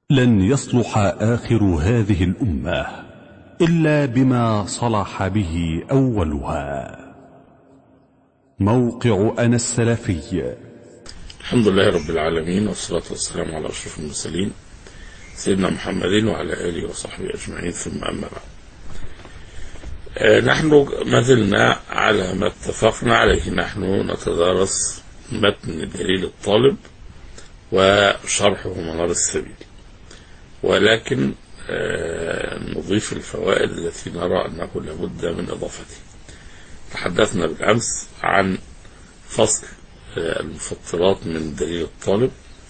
لن يصلح آخر هذه الأمة إلا بما صلح به أولها موقع أنا السلفي الحمد لله رب العالمين والصلاة والسلام على أشرف المرسلين سيدنا محمد وعلى آله وصحبه أجمعين ثم أما بعد آه، نحن ما زلنا على ما اتفقنا عليه نحن نتدارس متن دليل الطالب وشرحه منار السبيل ولكن آه، نضيف الفوائد التي نرى أنه لابد من إضافتها تحدثنا بالأمس عن فصل آه، المفطرات من دليل الطالب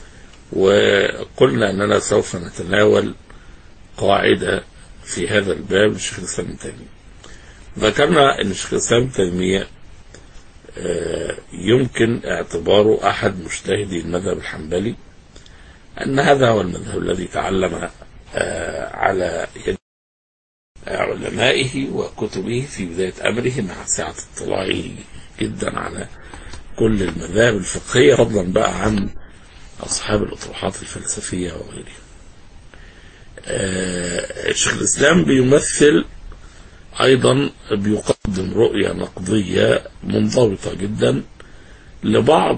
وقلنا أننا سوف نتناول قاعدة في هذا الباب للشيخ الإسلام ابن تيمية ذكرنا أن الشيخ الإسلام ابن تيمية آه، يمكن اعتباره أحد مجتهدي المذهب الحنبلي أن هذا هو المذهب الذي تعلم آه، على يد علمائه وكتبه في بداية أمره مع سعة اطلاعه جدا على كل المذاهب الفقهية فضلا بقى عن أصحاب الأطروحات الفلسفية وغيرها آه، شيخ الإسلام بيمثل أيضا بيقدم رؤية نقدية منضبطة جدا لبعض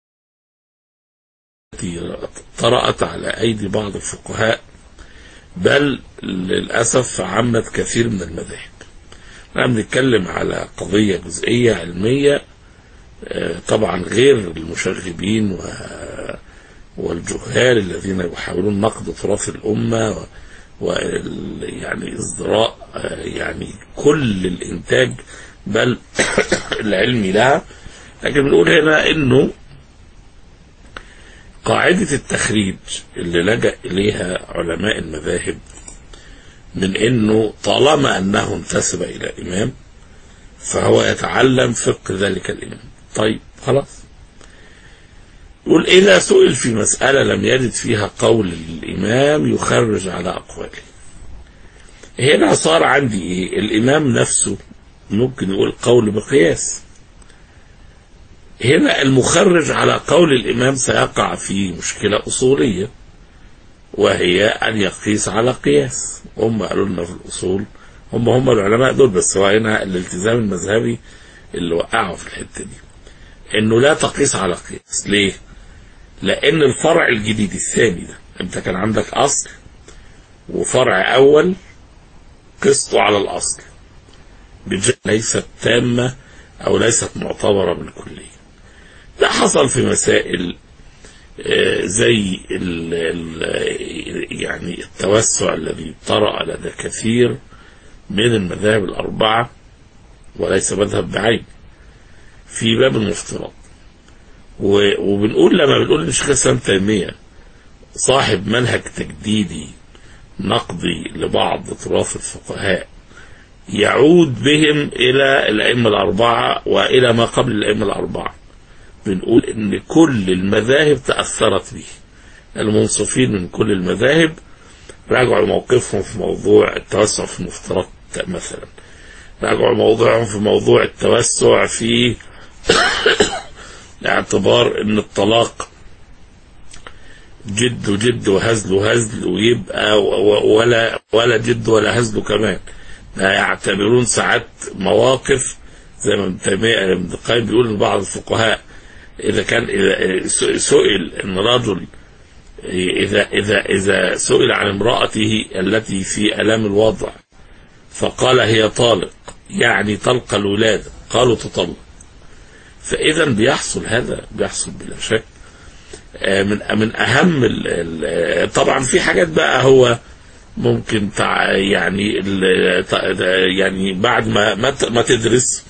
التي طرأت على أيدي بعض الفقهاء بل للأسف عمت كثير من المذاهب نحن بنتكلم على قضية جزئية علمية آه، طبعا غير المشغبين و والجهال الذين يحاولون نقد تراث الأمة و... و... يعني ازدراء آه، يعني كل الإنتاج بل العلمي لها لكن بنقول هنا إنه قاعدة التخريج اللي لجأ إليها علماء المذاهب من إنه طالما أنه انتسب إلى إمام فهو يتعلم فقه ذلك الإمام طيب خلاص يقول إذا سئل في مسألة لم يرد فيها قول الإمام يخرج على أقواله هنا صار عندي إيه الإمام نفسه ممكن يقول قول بقياس هنا المخرج على قول الإمام سيقع في مشكلة أصولية وهي أن يقيس على قياس هم قالوا لنا في الأصول هم هم العلماء دول بس هو هنا الالتزام المذهبي اللي وقعوا في الحتة دي انه لا تقيس على قياس ليه لان الفرع الجديد الثاني ده انت كان عندك اصل وفرع اول قسطه على الاصل بجد ليست تامة او ليست معتبرة بالكلية ده حصل في مسائل آه، زي ال ال يعني التوسع الذي طرأ لدى كثير من المذاهب الأربعة وليس مذهب بعين في باب المفترض و- وبنقول لما بنقول ان شيخ الاسلام تيميه صاحب منهج تجديدي نقدي لبعض تراث الفقهاء يعود بهم الى الائمه الاربعه والى ما قبل الائمه الاربعه بنقول ان كل المذاهب تاثرت به المنصفين من كل المذاهب راجعوا موقفهم في موضوع التوسع في المفترض مثلا راجعوا موضوعهم في موضوع التوسع في اعتبار ان الطلاق جد وجد وهزل وهزل ويبقى و- و- ولا ولا جد ولا هزل كمان ده يعتبرون ساعات مواقف زي ما ابن تيميه ابن القيم بيقول لبعض الفقهاء اذا كان اذا سئل ان رجل اذا اذا اذا سئل عن امراته التي في الام الوضع فقال هي طالق يعني طلق الولاده قالوا تطلق فاذا بيحصل هذا بيحصل بلا شك آه، من من اهم ال- ال- طبعا في حاجات بقى هو ممكن تع يعني ال- ت- يعني بعد ما ما ت- ما تدرس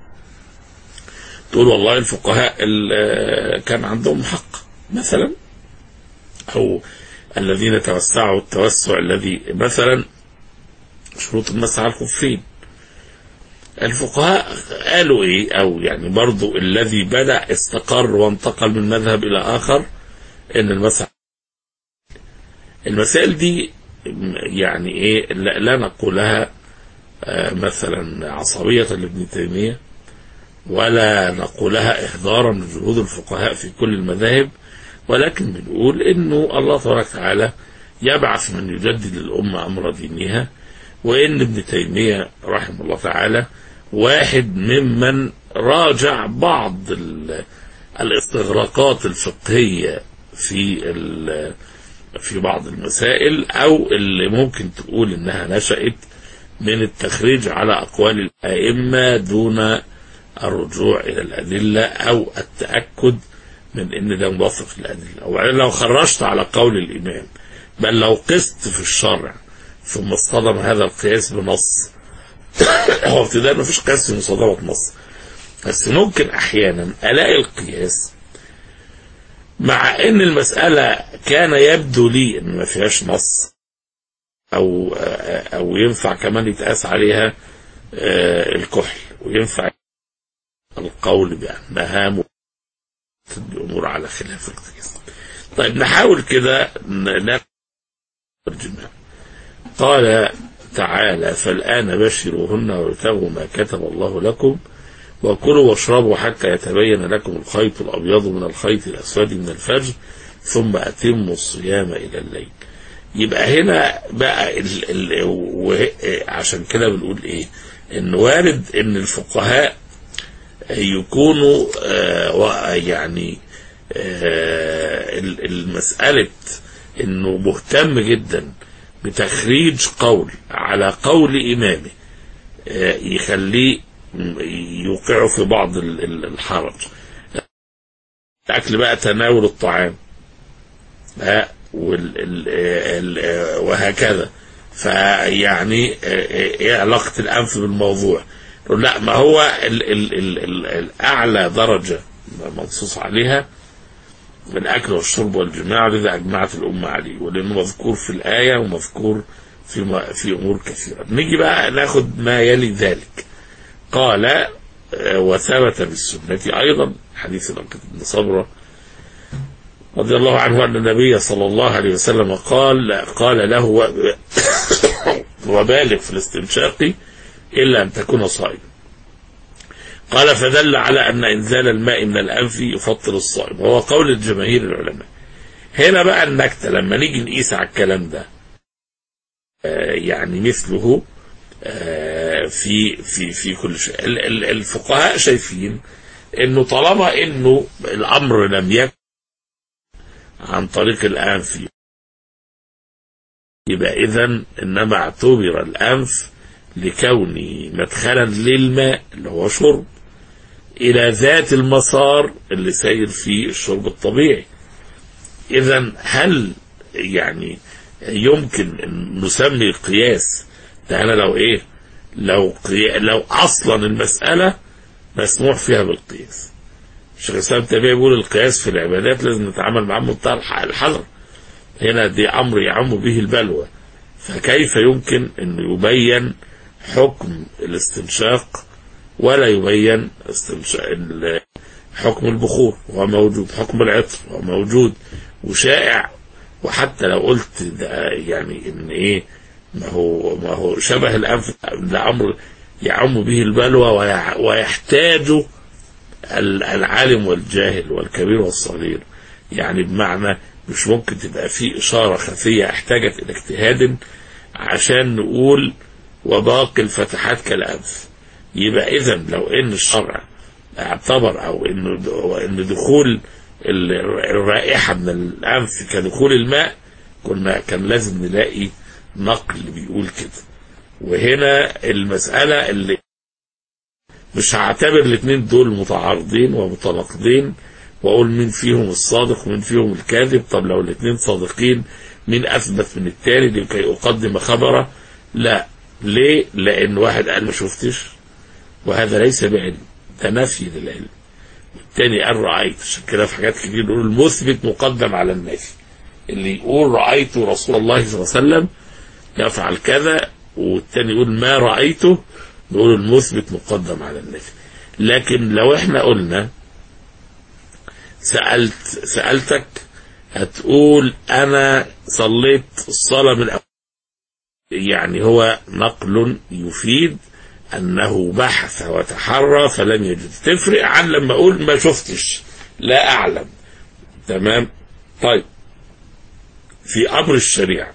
تقول والله الفقهاء ال- كان عندهم حق مثلا او الذين توسعوا التوسع الذي مثلا شروط المسح على الخفين الفقهاء قالوا ايه او يعني برضو الذي بدأ استقر وانتقل من مذهب الى اخر ان المسح المسائل دي يعني ايه لا, لا نقولها آه، مثلا عصبية لابن تيمية ولا نقولها إهدارا لجهود الفقهاء في كل المذاهب ولكن بنقول إنه الله تبارك وتعالى يبعث من يجدد الأمة أمر دينها وإن ابن تيمية رحمه الله تعالى واحد ممن راجع بعض ال- الاستغراقات الفقهية في ال- في بعض المسائل أو اللي ممكن تقول إنها نشأت من التخريج على أقوال الأئمة دون الرجوع إلى الأدلة أو التأكد من إن ده موافق للأدلة وبعدين لو خرجت على قول الإمام بل لو قست في الشرع ثم اصطدم هذا القياس بنص هو ابتداء ما فيش قياس في مصادمة نص بس ممكن أحيانا ألاقي القياس مع إن المسألة كان يبدو لي إن ما فيهاش نص أو أو ينفع كمان يتقاس عليها آه، الكحل وينفع القول بأنها م- الأمور على خلاف القياس طيب نحاول كده ن- ناخد الجماع قال تعالى فالآن بشروهن وابتغوا ما كتب الله لكم وكلوا واشربوا حتى يتبين لكم الخيط الأبيض من الخيط الأسود من الفجر ثم أتموا الصيام إلى الليل يبقى هنا بقى ال ال وه- عشان كده بنقول ايه ان وارد ان الفقهاء يكونوا آه و- يعني آه ال- المسألة انه مهتم جدا بتخريج قول على قول امامه آه يخليه م- يوقعه في بعض ال- ال- الحرج الاكل بقى تناول الطعام ها وال ال ال وهكذا فيعني ايه علاقة الأنف بالموضوع نقول لا ما هو ال ال ال ال الأعلى درجة منصوص عليها من الأكل والشرب والجماع لذا أجمعت الأمة عليه ولأنه مذكور في الآية ومذكور في م- في أمور كثيرة نيجي بقى ناخد ما يلي ذلك قال آه، وثبت بالسنة أيضا حديث الأنقذ بن صبره رضي الله عنه أن النبي صلى الله عليه وسلم قال قال له و- وبالغ في الاستنشاق إلا أن تكون صائما قال فدل على أن إنزال الماء من الأنف يفطر الصائم وهو قول الجماهير العلماء هنا بقى النكتة لما نيجي نقيس على الكلام ده آه، يعني مثله آه، في في في كل شيء ال- ال- الفقهاء شايفين انه طالما انه الامر لم يكن عن طريق الأنف يبقى إذا إنما اعتبر الأنف لكونه مدخلا للماء اللي هو شرب إلى ذات المسار اللي سير فيه الشرب الطبيعي إذا هل يعني يمكن أن نسمي القياس ده أنا لو إيه لو قي... لو أصلا المسألة مسموح فيها بالقياس الشيخ الاسلام تيميه بيقول القياس في العبادات لازم نتعامل معاه بمنتهى الح- الحذر هنا دي امر يعم به البلوى فكيف يمكن ان يبين حكم الاستنشاق ولا يبين استنشاق ال- حكم البخور هو موجود حكم العطر هو موجود وشائع وحتى لو قلت ده يعني ان ايه ما هو ما هو شبه الانف ده امر يعم به البلوى ويع- ويحتاج ال- العالم والجاهل والكبير والصغير يعني بمعنى مش ممكن تبقى في إشارة خفية احتاجت إلى اجتهاد عشان نقول وباقي الفتحات كالأنف يبقى إذا لو إن الشرع اعتبر أو إن إن دخول ال- الرائحة من الأنف كدخول الماء كنا كان لازم نلاقي نقل بيقول كده وهنا المسألة اللي مش هعتبر الاثنين دول متعارضين ومتناقضين واقول مين فيهم الصادق ومين فيهم الكاذب طب لو الاثنين صادقين مين اثبت من التاني لكي اقدم خبره لا ليه لان واحد قال ما شفتش وهذا ليس بعلم ده نفي للعلم التاني قال رايت عشان كده في حاجات كتير نقول المثبت مقدم على النافي اللي يقول رايت رسول الله صلى الله عليه وسلم يفعل كذا والتاني يقول ما رايته نقول المثبت مقدم على النفي لكن لو احنا قلنا سألت سألتك هتقول أنا صليت الصلاة من أول يعني هو نقل يفيد أنه بحث وتحرى فلم يجد تفرق عن لما أقول ما شفتش لا أعلم تمام طيب في أمر الشريعة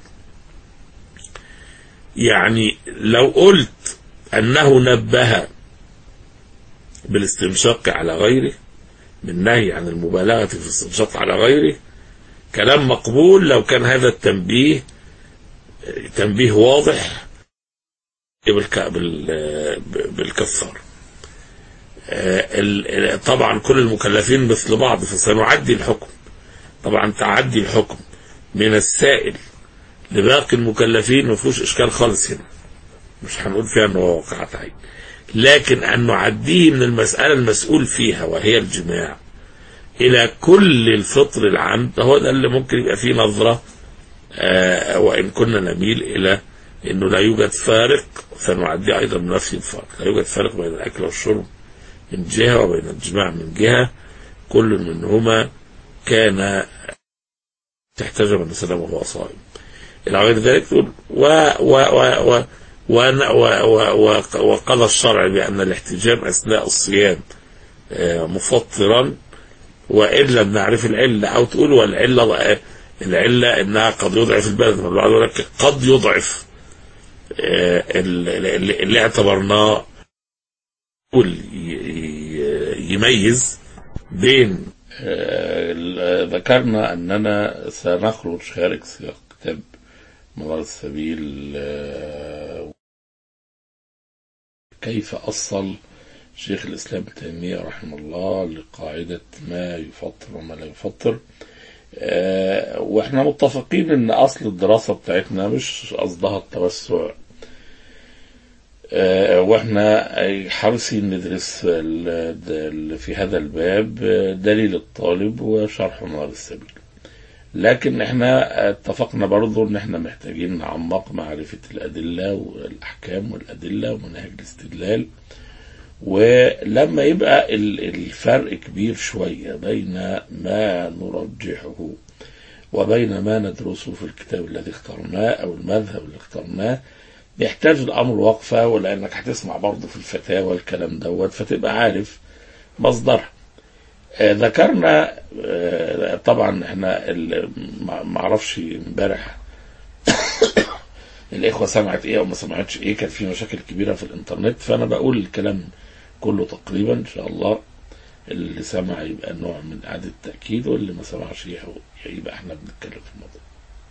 يعني لو قلت أنه نبه بالاستنشاق على غيره بالنهي عن المبالغة في الاستنشاق على غيره كلام مقبول لو كان هذا التنبيه تنبيه واضح بالك... بال... بالكفار طبعا كل المكلفين مثل بعض فسنعدي الحكم طبعا تعدي الحكم من السائل لباقي المكلفين ما فيهوش اشكال خالص هنا مش هنقول فيها انه واقعة عين لكن ان نعديه من المسألة المسؤول فيها وهي الجماع الى كل الفطر العام هو ده اللي ممكن يبقى فيه نظرة آه وان كنا نميل الى انه لا يوجد فارق فنعديه ايضا من نفي الفرق لا يوجد فارق بين الاكل والشرب من جهة وبين الجماع من جهة كل منهما كان تحتجب النساء وهو صائم إلى غير ذلك تقول و و و و وقضى الشرع بأن الاحتجام أثناء الصيام مفطرا وإن لم نعرف العلة أو تقول والعلة العلة إنها قد يضعف البلد البعض يقول لك قد يضعف اللي اعتبرناه يميز بين ذكرنا أننا سنخرج خارج سياق كتاب منار السبيل كيف أصل شيخ الإسلام ابن تيمية رحمه الله لقاعدة ما يفطر وما لا يفطر واحنا متفقين ان اصل الدراسة بتاعتنا مش قصدها التوسع واحنا حريصين ندرس في هذا الباب دليل الطالب وشرح منار السبيل لكن احنا اتفقنا برضو ان احنا محتاجين نعمق معرفة الادلة والاحكام والادلة ومناهج الاستدلال ولما يبقى الفرق كبير شوية بين ما نرجحه وبين ما ندرسه في الكتاب الذي اخترناه او المذهب اللي اخترناه بيحتاج الامر وقفه ولانك هتسمع برضه في الفتاوى الكلام دوت فتبقى عارف مصدرها آه ذكرنا آه طبعا احنا ما اعرفش امبارح الاخوه سمعت ايه او ما سمعتش ايه كان في مشاكل كبيره في الانترنت فانا بقول الكلام كله تقريبا ان شاء الله اللي سمع يبقى نوع من اعاده تاكيد واللي ما سمعش يبقى احنا بنتكلم في الموضوع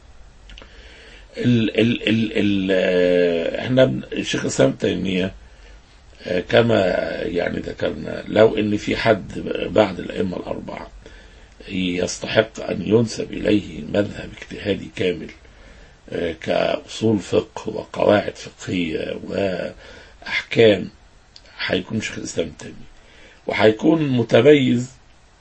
ال ال ال ال احنا الشيخ الاسلام تيميه كما يعني ذكرنا لو ان في حد بعد الائمه الاربعه يستحق ان ينسب اليه مذهب اجتهادي كامل كاصول فقه وقواعد فقهيه واحكام هيكون شيخ الاسلام تيميه وهيكون متميز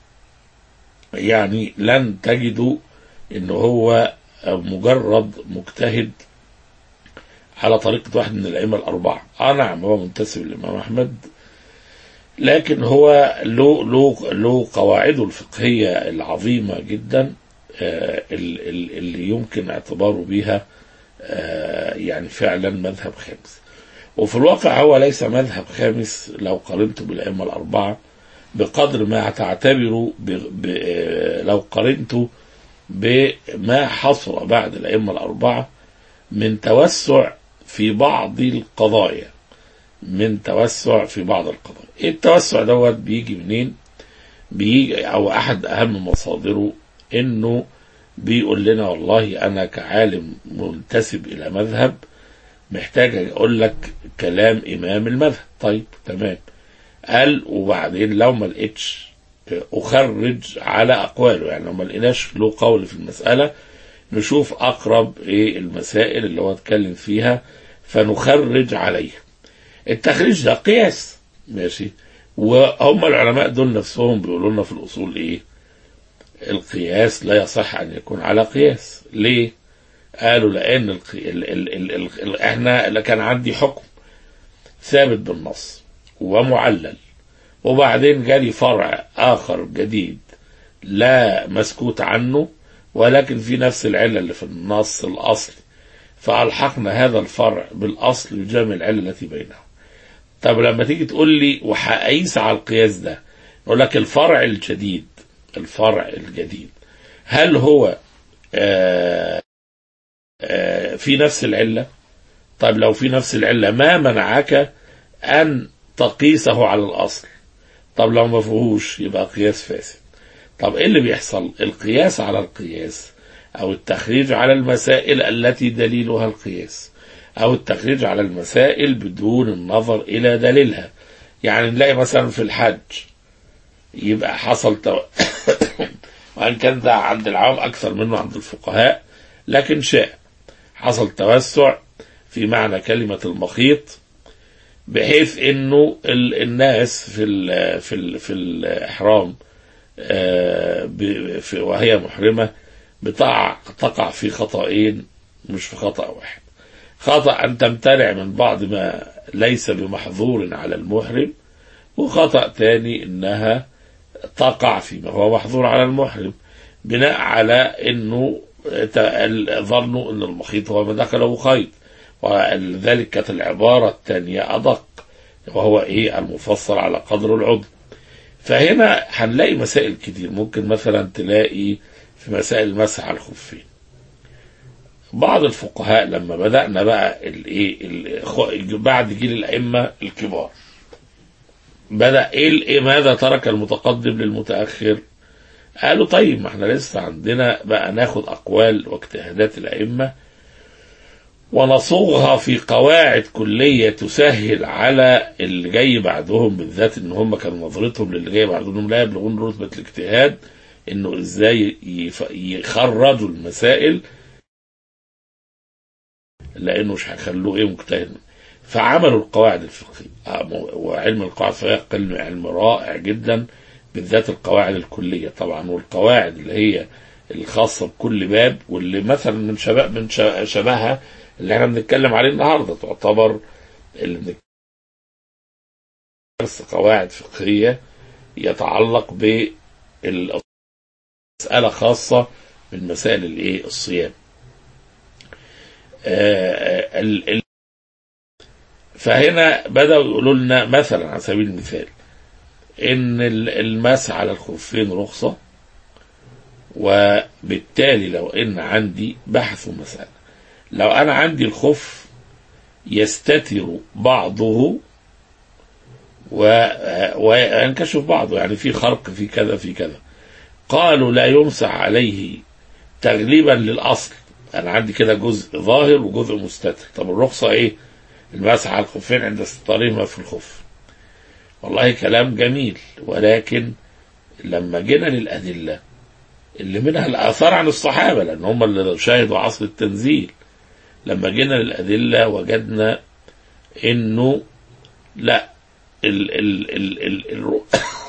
يعني لن تجدوا ان هو مجرد مجتهد على طريقة واحد من الأئمة الأربعة آه نعم هو منتسب للإمام أحمد لكن هو له له له قواعده الفقهية العظيمة جدا آه اللي يمكن اعتباره بها آه يعني فعلا مذهب خامس وفي الواقع هو ليس مذهب خامس لو قارنته بالأئمة الأربعة بقدر ما تعتبره لو قارنته بما حصل بعد الأئمة الأربعة من توسع في بعض القضايا من توسع في بعض القضايا إيه التوسع دوت بيجي منين بيجي أو أحد أهم مصادره إنه بيقول لنا والله أنا كعالم منتسب إلى مذهب محتاج أقول لك كلام إمام المذهب طيب تمام قال وبعدين لو ما لقيتش أخرج على أقواله يعني لو ما لقيناش له قول في المسألة نشوف أقرب إيه المسائل اللي هو اتكلم فيها فنخرج عليها التخريج ده قياس ماشي وهم العلماء دول نفسهم بيقولوا لنا في الأصول إيه القياس لا يصح أن يكون على قياس ليه قالوا لأن الق... ال... ال... ال... ال... ال... احنا اللي كان عندي حكم ثابت بالنص ومعلل وبعدين جالي فرع آخر جديد لا مسكوت عنه ولكن في نفس العلة اللي في النص الأصلي فألحقنا هذا الفرع بالأصل يجامع العلة التي بينهم طب لما تيجي تقول لي وهقيس على القياس ده يقول لك الفرع الجديد الفرع الجديد هل هو آه آه، في نفس العلة طيب لو في نفس العلة ما منعك أن تقيسه على الأصل طب لو ما فيهوش يبقى قياس فاسد طب ايه اللي بيحصل القياس على القياس او التخريج على المسائل التي دليلها القياس او التخريج على المسائل بدون النظر الى دليلها يعني نلاقي مثلا في الحج يبقى حصل تو... وان كان ده عند العوام اكثر منه عند الفقهاء لكن شاء حصل توسع في معنى كلمة المخيط بحيث انه ال- الناس في ال في ال في الاحرام آه، ب- في- وهي محرمه بتقع تقع في خطأين مش في خطأ واحد خطأ أن تمتنع من بعض ما ليس بمحظور على المحرم وخطأ تاني إنها تقع فيما هو محظور على المحرم بناء على إنه ت- ظنوا أن المخيط هو ما دخله خيط ولذلك كانت العبارة الثانية أدق وهو إيه المفصل على قدر العضو فهنا هنلاقي مسائل كتير ممكن مثلا تلاقي في مسائل مسح على الخفين بعض الفقهاء لما بدأنا بقى الايه الخ- بعد جيل الأئمة الكبار بدأ ايه ال- إيه ماذا ترك المتقدم للمتأخر قالوا طيب ما احنا لسه عندنا بقى ناخد أقوال واجتهادات الأئمة ونصوغها في قواعد كلية تسهل على اللي جاي بعدهم بالذات ان هم كان نظرتهم للي جاي بعدهم إنهم لا يبلغون رتبة الاجتهاد انه ازاي يف- يخرجوا المسائل لانه مش هيخلوه ايه مجتهد فعملوا القواعد الفقهية آه، وعلم القواعد الفقهية علم علم رائع جدا بالذات القواعد الكلية طبعا والقواعد اللي هي الخاصة بكل باب واللي مثلا من شبه من ش- شبهها اللي احنا بنتكلم عليه النهارده تعتبر اللي بنتكلم درس قواعد فقهية يتعلق بالمسألة خاصة من مسائل الايه الصيام آه، ال- ال- فهنا بدأوا يقولوا لنا مثلا على سبيل المثال ان ال- المسح على الخفين رخصة وبالتالي لو ان عندي بحث مسألة لو انا عندي الخف يستتر بعضه و... وينكشف بعضه يعني في خرق في كذا في كذا قالوا لا يمسح عليه تغليبا للاصل انا عندي كده جزء ظاهر وجزء مستتر طب الرخصه ايه المسح على الخفين عند استطارهما في الخف والله كلام جميل ولكن لما جينا للادله اللي منها الاثار عن الصحابه لان هم اللي شاهدوا عصر التنزيل لما جينا للأدلة وجدنا إنه لا ال ال ال ال ال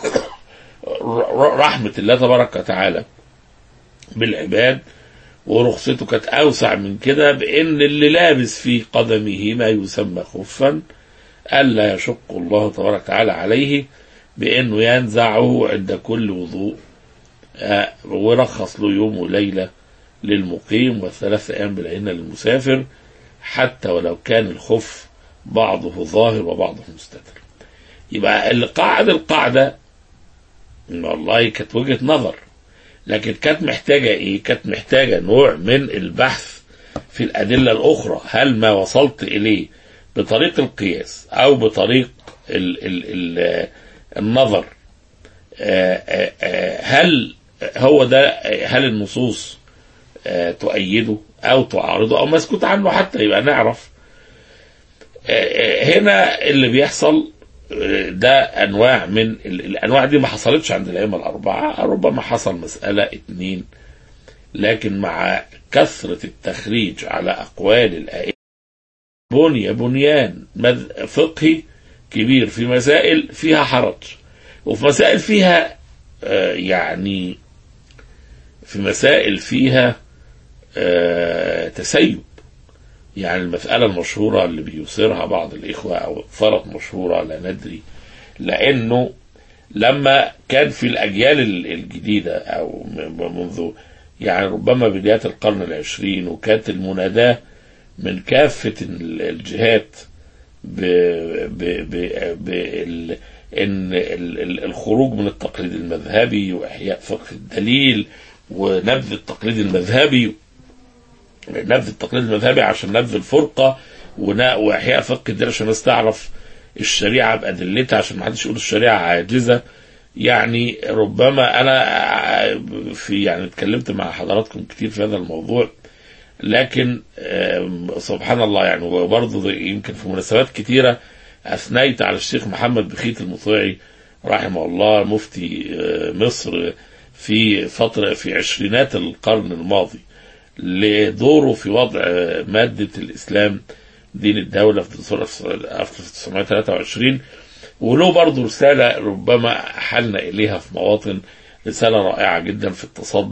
رحمة الله تبارك وتعالى بالعباد ورخصته كانت أوسع من كده بإن اللي لابس في قدمه ما يسمى خفا ألا يشق الله تبارك وتعالى عليه بإنه ينزعه عند كل وضوء آه، ورخص له يوم وليلة للمقيم وثلاث أيام بالعينة للمسافر حتى ولو كان الخف بعضه ظاهر وبعضه مستتر يبقى اللي قاعد القاعدة إن والله كانت وجهة نظر لكن كانت محتاجة إيه؟ كانت محتاجة نوع من البحث في الأدلة الأخرى هل ما وصلت إليه بطريق القياس أو بطريق ال ال ال النظر آه، آه، آه، هل هو ده هل النصوص آه، تؤيده او تعارضه او مسكوت عنه حتى يبقى نعرف آه، آه، هنا اللي بيحصل آه، ده انواع من ال- الانواع دي ما حصلتش عند الائمه الاربعه ربما حصل مساله اتنين لكن مع كثره التخريج على اقوال الائمه بني بنيان مذ- فقهي كبير في مسائل فيها حرج وفي مسائل فيها آه، يعني في مسائل فيها آه، تسيب يعني المسألة المشهورة اللي بيثيرها بعض الإخوة أو صارت مشهورة لا ندري لأنه لما كان في الأجيال ال- الجديدة أو م- منذ يعني ربما بداية القرن العشرين وكانت المناداة من كافة ال- الجهات ب ب ب ب ال ان ال- ال- الخروج من التقليد المذهبي واحياء فقه الدليل ونبذ التقليد المذهبي نبذ التقليد المذهبي عشان نبذ الفرقه ونا- واحياء فقه الدين عشان الناس تعرف الشريعه بادلتها عشان ما حدش يقول الشريعه عاجزه يعني ربما انا في يعني اتكلمت مع حضراتكم كتير في هذا الموضوع لكن آم، سبحان الله يعني وبرضه يمكن في مناسبات كتيره اثنيت على الشيخ محمد بخيت المطيعي رحمه الله مفتي آه، مصر في فتره في عشرينات القرن الماضي لدوره في وضع آه، ماده الاسلام دين الدوله في دستور 1923 وله برضه رساله ربما حلنا اليها في مواطن رساله رائعه جدا في التصدي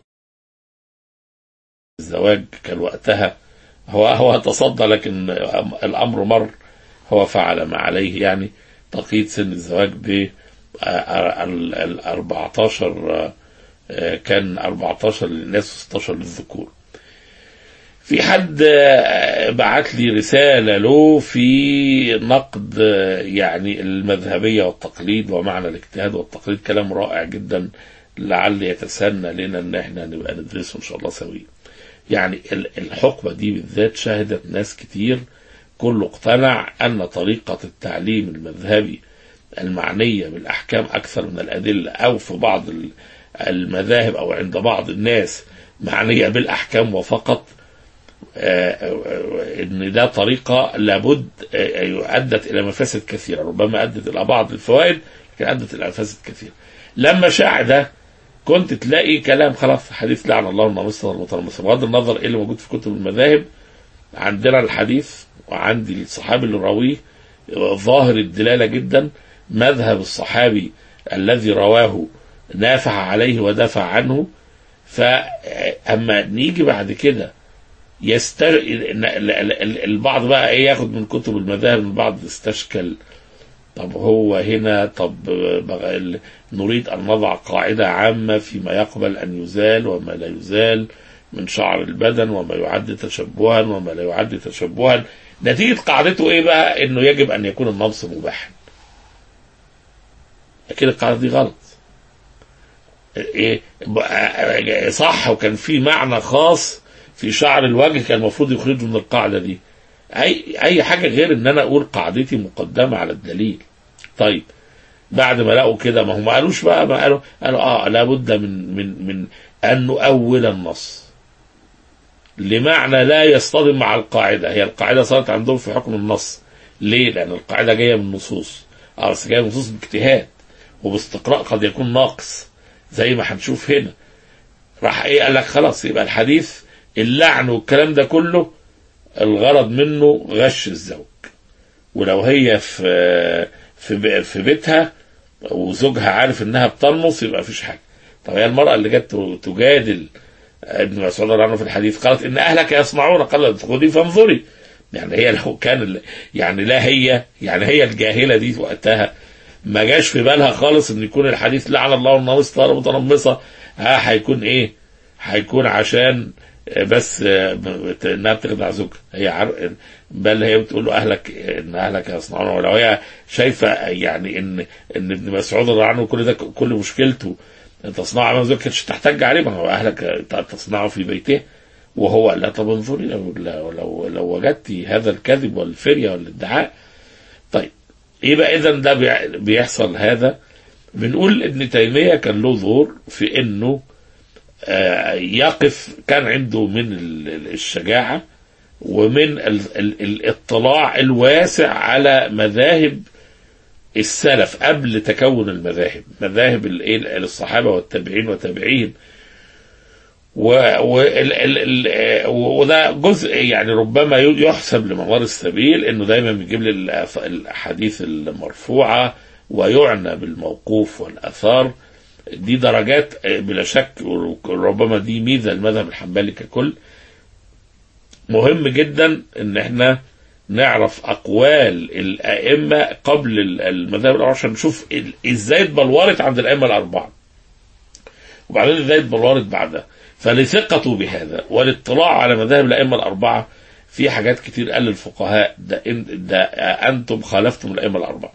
الزواج كان وقتها هو هو تصدى لكن الامر مر هو فعل ما عليه يعني تقييد سن الزواج ب ال 14 آه، كان 14 للناس و16 للذكور في حد آه، بعت لي رسالة له في نقد آه، يعني المذهبية والتقليد ومعنى الاجتهاد والتقليد كلام رائع جدا لعل يتسنى لنا ان احنا نبقى ندرسه ان شاء الله سويا يعني ال- الحقبة دي بالذات شهدت ناس كتير كله اقتنع أن طريقة التعليم المذهبي المعنية بالأحكام أكثر من الأدلة أو في بعض ال- المذاهب أو عند بعض الناس معنية بالأحكام وفقط آه، آه، ان ده طريقه لابد آه، ادت الى مفاسد كثيره ربما ادت الى بعض الفوائد لكن ادت الى مفاسد كثيره لما شاع ده كنت تلاقي كلام خلاص حديث لعن الله الناموسه والمتنمسه بغض النظر ايه اللي موجود في كتب المذاهب عندنا الحديث وعندي الصحابي اللي راويه ظاهر الدلاله جدا مذهب الصحابي الذي رواه نافع عليه ودافع عنه فاما نيجي بعد كده يستر... ال- ال- ال- البعض بقى ايه ياخد من كتب المذاهب البعض يستشكل طب هو هنا طب بقى ال- نريد ان نضع قاعده عامه فيما يقبل ان يزال وما لا يزال من شعر البدن وما يعد تشبها وما لا يعد تشبها نتيجه قاعدته ايه بقى انه يجب ان يكون النمص مباحا اكيد القاعده دي غلط ايه بقى- صح وكان في معنى خاص في شعر الوجه كان المفروض يخرجه من القاعده دي اي اي حاجه غير ان انا اقول قاعدتي مقدمه على الدليل طيب بعد ما لقوا كده ما هم ما قالوش بقى ما قالوا قالوا اه لابد من من من ان نؤول النص لمعنى لا يصطدم مع القاعده هي القاعده صارت عندهم في حكم النص ليه؟ لان القاعده جايه من النصوص اه بس جايه من النصوص باجتهاد وباستقراء قد يكون ناقص زي ما هنشوف هنا راح ايه قال لك خلاص يبقى الحديث اللعن والكلام ده كله الغرض منه غش الزوج ولو هي في في بي- في بيتها وزوجها عارف انها بتنمص يبقى مفيش حاجه طب هي المراه اللي جت تجادل ابن مسعود رضي الله عنه في الحديث قالت ان اهلك يصنعون قال ادخلي فانظري يعني هي لو كان ال- يعني لا هي يعني هي الجاهله دي وقتها ما جاش في بالها خالص ان يكون الحديث لعن الله الناموس متنمصه ها هيكون ايه؟ هيكون عشان بس بت- انها بتخدع زوجها هي عر... بل هي بتقول له اهلك ان اهلك يصنعون ولو هي شايفه يعني ان ان ابن مسعود رضي الله عنه كل ده كل مشكلته ان تصنع امام زوجك كانتش تحتاج عليه ما هو اهلك تصنعه في بيته وهو قال لها طب انظري لو لو لو, لو وجدت هذا الكذب والفريه والادعاء طيب يبقى اذا ده بيع- بيحصل هذا بنقول ابن تيميه كان له دور في انه آه، يقف كان عنده من ال- ال- الشجاعه ومن ال- ال- الاطلاع الواسع على مذاهب السلف قبل تكون المذاهب مذاهب الايه الصحابه والتابعين وتابعين و و ال ال ال وده جزء يعني ربما يحسب لممر السبيل انه دايما بيجيب لي الأف- الاحاديث المرفوعه ويعنى بالموقوف والاثار دي درجات بلا شك ربما دي ميزه المذهب الحنبلي ككل مهم جدا ان احنا نعرف اقوال الائمه قبل ال- المذاهب الاربعه عشان نشوف ال- ازاي اتبلورت عند الائمه الاربعه وبعدين ازاي اتبلورت بعدها فلثقته بهذا والاطلاع على مذاهب الائمه الاربعه في حاجات كتير قال الفقهاء ده, إن ده انتم خالفتم الائمه الاربعه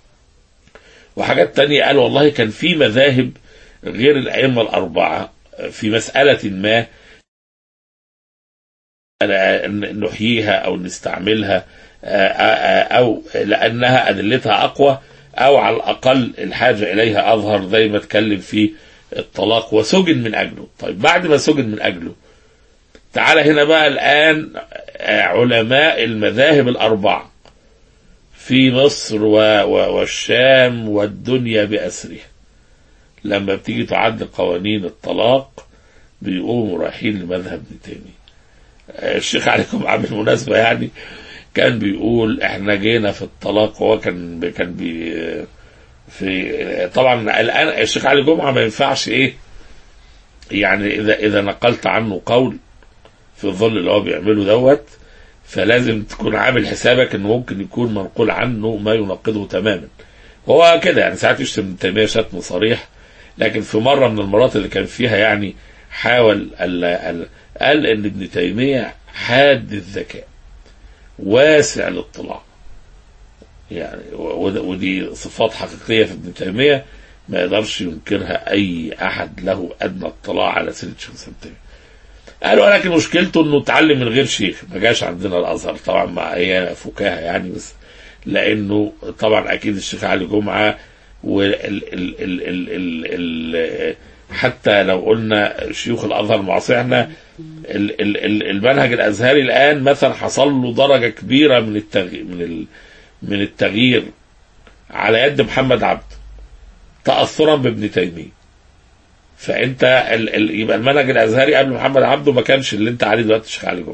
وحاجات تانية قال والله كان في مذاهب غير الائمه الاربعه في مساله ما نحييها او نستعملها او لانها ادلتها اقوى او على الاقل الحاجه اليها اظهر زي ما اتكلم في الطلاق وسجن من اجله طيب بعد ما سجن من اجله تعالى هنا بقى الان علماء المذاهب الاربعه في مصر و و والشام والدنيا باسرها لما بتيجي تعد قوانين الطلاق بيقوموا رايحين لمذهب ابن تيميه الشيخ عليكم عام بالمناسبة يعني كان بيقول احنا جينا في الطلاق هو كان كان بي في طبعا الان الشيخ علي جمعه ما ينفعش ايه يعني اذا اذا نقلت عنه قول في الظل اللي هو بيعمله دوت فلازم تكون عامل حسابك انه ممكن يكون منقول عنه ما ينقضه تماما هو كده يعني ساعات يشتم ابن تيميه شتم صريح لكن في مره من المرات اللي كان فيها يعني حاول ال ال قال ان ابن تيميه حاد الذكاء واسع الاطلاع يعني ودي صفات حقيقيه في ابن تيميه ما يقدرش ينكرها اي احد له ادنى اطلاع على سيره شمس ابن تيميه قال ولكن مشكلته انه اتعلم من غير شيخ ما جاش عندنا الازهر طبعا مع هي فكاهه يعني بس لانه طبعا اكيد الشيخ علي جمعه وال ال ال ال ال ال ال حتى لو قلنا شيوخ الازهر المعاصر احنا ال ال ال المنهج الازهري الان مثلا حصل له درجه كبيره من التغيير من ال من التغيير على يد محمد عبده تاثرا بابن تيميه فانت ال ال يبقى المنهج الازهري قبل محمد عبده ما كانش اللي انت عليه دلوقتي الشيخ علي جمعه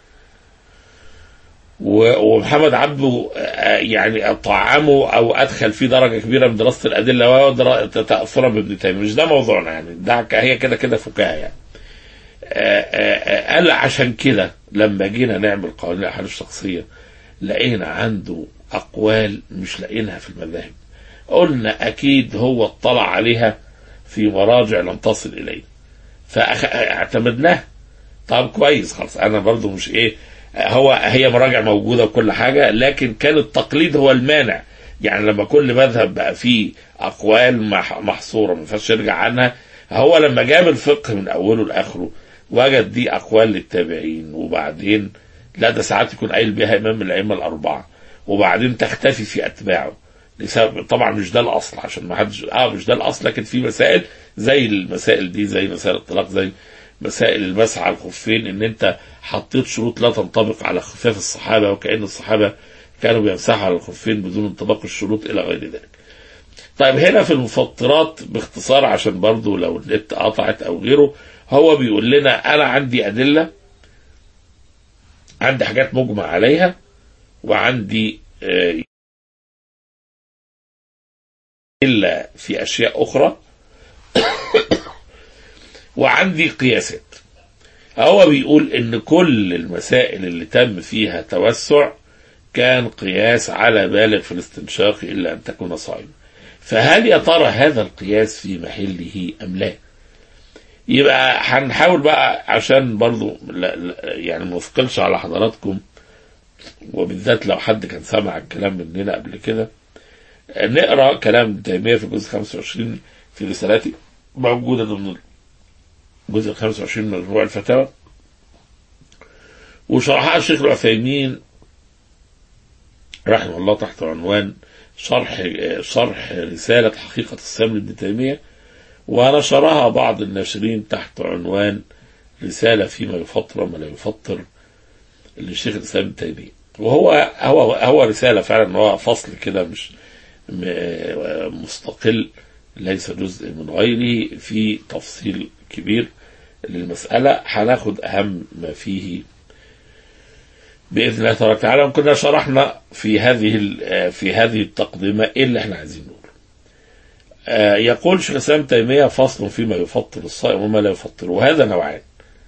ومحمد عبده يعني طعمه او ادخل فيه درجه كبيره من دراسه الادله تاثرا بابن تيميه مش ده موضوعنا يعني ده هي كده كده فكاهه يعني قال عشان كده لما جينا نعمل قوانين الاحوال الشخصيه لقينا عنده اقوال مش لاقينها في المذاهب قلنا اكيد هو اطلع عليها في مراجع لم تصل اليه فاعتمدناها طب كويس خلاص انا برضو مش ايه هو هي مراجع موجوده وكل حاجه لكن كان التقليد هو المانع يعني لما كل مذهب بقى فيه اقوال محصوره ما ينفعش يرجع عنها هو لما جاب الفقه من اوله لاخره وجد دي اقوال للتابعين وبعدين لا ده ساعات يكون قايل بيها امام من الائمه الاربعه وبعدين تختفي في اتباعه لسبب طبعا مش ده الاصل عشان ما حدش اه مش ده الاصل لكن في مسائل زي المسائل دي زي مسائل الطلاق زي مسائل المسح على الخفين ان انت حطيت شروط لا تنطبق على خفاف الصحابه وكان الصحابه كانوا بيمسحوا على الخفين بدون انطباق الشروط الى غير ذلك. طيب هنا في المفطرات باختصار عشان برضو لو النت قطعت او غيره هو بيقول لنا انا عندي ادله عندي حاجات مجمع عليها وعندي الا في اشياء اخرى وعندي قياسات هو بيقول ان كل المسائل اللي تم فيها توسع كان قياس على بالغ في الاستنشاق الا ان تكون صائما فهل يا ترى هذا القياس في محله ام لا يبقى هنحاول بقى عشان برضو لا لا يعني ما نثقلش على حضراتكم وبالذات لو حد كان سمع الكلام مننا قبل كده نقرا كلام تيميه في الجزء 25 في رسالتي موجوده ضمن الجزء 25 من مجموع الفتاوى وشرحها الشيخ العثيمين رحمه الله تحت عنوان شرح شرح رسالة حقيقة السلام لابن تيمية ونشرها بعض الناشرين تحت عنوان رسالة فيما يفطر وما لا يفطر للشيخ الإسلام ابن تيمية وهو هو هو رسالة فعلا هو فصل كده مش مستقل ليس جزء من غيره في تفصيل كبير للمسألة هناخد أهم ما فيه بإذن الله تبارك وتعالى وكنا شرحنا في هذه في هذه التقدمة إيه اللي احنا عايزين نقوله. يقول شيخ الإسلام تيمية فصل فيما يفطر الصائم وما لا يفطر وهذا نوعان.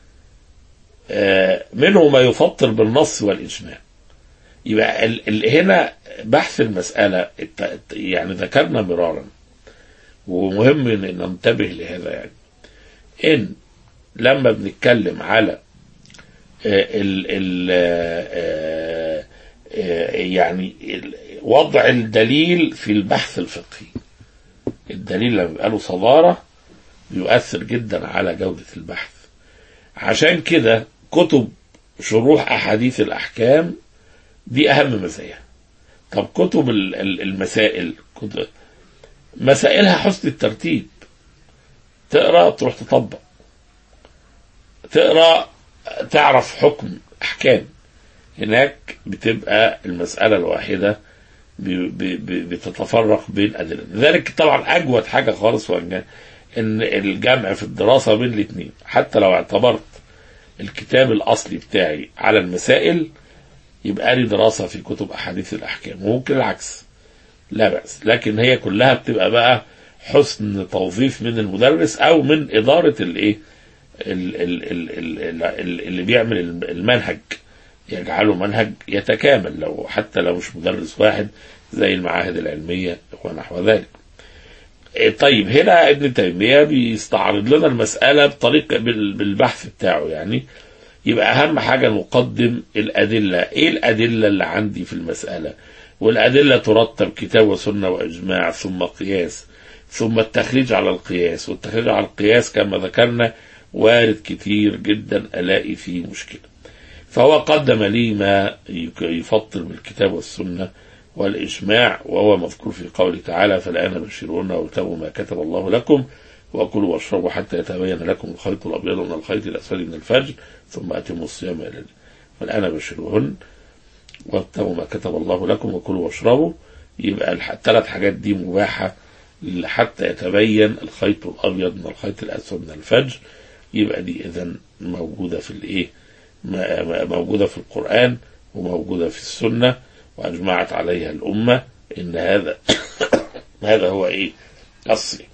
منه ما يفطر بالنص والإجماع. يبقى ال ال هنا بحث المسألة يعني ذكرنا مرارا ومهم ان ننتبه لهذا يعني ان لما بنتكلم على ال ال يعني وضع الدليل في البحث الفقهي الدليل لما بيبقى له صدارة بيؤثر جدا على جودة البحث عشان كده كتب شروح أحاديث الأحكام دي أهم مزايا طب كتب ال- ال- المسائل كتب مسائلها حسن الترتيب تقرا تروح تطبق تقرا تعرف حكم احكام هناك بتبقى المساله الواحده ب- ب- ب- بتتفرق بين ادله لذلك طبعا اجود حاجه خالص هو ان إن الجمع في الدراسه بين الاثنين حتى لو اعتبرت الكتاب الاصلي بتاعي على المسائل يبقى لي دراسه في كتب احاديث الاحكام وممكن العكس لا بأس لكن هي كلها بتبقى بقى حسن توظيف من المدرس او من اداره الايه ال- ال- ال- ال- ال- اللي بيعمل المنهج يجعله منهج يتكامل لو حتى لو مش مدرس واحد زي المعاهد العلميه ونحو ذلك. إيه طيب هنا ابن تيميه بيستعرض لنا المساله بطريقه بال- بالبحث بتاعه يعني يبقى اهم حاجه نقدم الادله، ايه الادله اللي عندي في المساله؟ والادله ترتب كتاب وسنه واجماع ثم قياس ثم التخريج على القياس والتخريج على القياس كما ذكرنا وارد كتير جدا الاقي فيه مشكله. فهو قدم لي ما يك- يفضل بالكتاب والسنه والاجماع وهو مذكور في قوله تعالى فالان بشرون وابتغوا ما كتب الله لكم وكلوا واشربوا حتى يتبين لكم الخيط الابيض من الخيط الاسود من الفجر ثم اتموا الصيام الى الليل. فالان بشروهن وابتغوا ما كتب الله لكم وكلوا واشربوا يبقى الح- الثلاث حاجات دي مباحه حتى يتبين الخيط الابيض من الخيط الاسود من الفجر يبقى دي اذا موجوده في الايه ما- ما- موجوده في القران وموجوده في السنه واجمعت عليها الامه ان هذا هذا هو ايه الصيام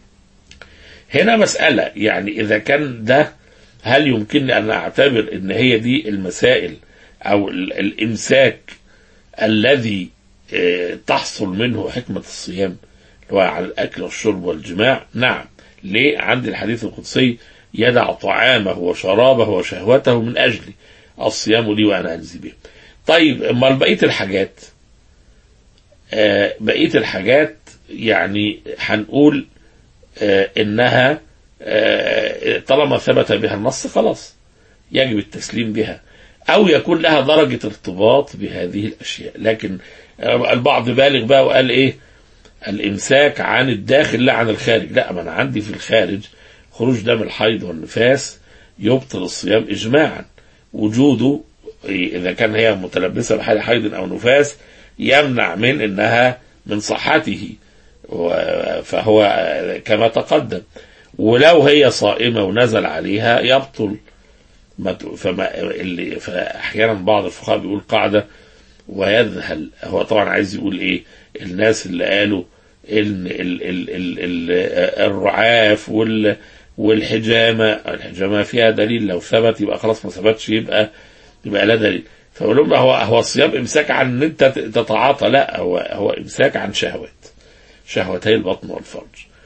هنا مساله يعني اذا كان ده هل يمكنني ان اعتبر ان هي دي المسائل او ال- الامساك الذي آه، تحصل منه حكمه الصيام اللي هو على الاكل والشرب والجماع نعم ليه عندي الحديث القدسي يدع طعامه وشرابه وشهوته من اجلي الصيام لي وانا اجزي به طيب امال بقيه الحاجات آه بقيه الحاجات يعني هنقول آه انها آه طالما ثبت بها النص خلاص يجب التسليم بها او يكون لها درجه ارتباط بهذه الاشياء لكن آه، البعض بالغ بقى وقال ايه الامساك عن الداخل لا عن الخارج لا ما انا عندي في الخارج خروج دم الحيض والنفاس يبطل الصيام اجماعا وجوده اذا كان هي متلبسه بحال حيض او نفاس يمنع من انها من صحته و- فهو كما تقدم ولو هي صائمه ونزل عليها يبطل ما ت- فما اللي فاحيانا بعض الفقهاء بيقول قاعده ويذهل هو طبعا عايز يقول ايه الناس اللي قالوا ان ال ال ال ال الرعاف وال والحجامه الحجامه فيها دليل لو ثبت يبقى خلاص ما ثبتش يبقى يبقى لا دليل فبقول لهم هو هو الصيام امساك عن ان انت تتعاطى لا هو هو امساك عن شهوات شهوتي البطن والفرج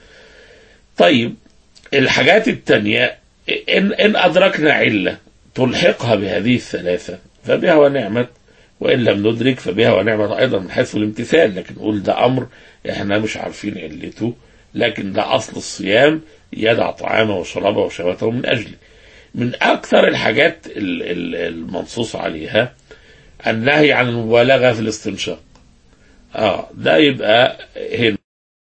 طيب الحاجات التانية إن, إن أدركنا علة تلحقها بهذه الثلاثة فبها ونعمت وإن لم ندرك فبها ونعمت أيضا من حيث الامتثال لكن نقول ده أمر إحنا مش عارفين علته لكن ده أصل الصيام يدع طعامه وشرابه وشهوته من أجله من أكثر الحاجات ال- ال- المنصوص عليها النهي عن المبالغة في الاستنشاق اه ده يبقى هنا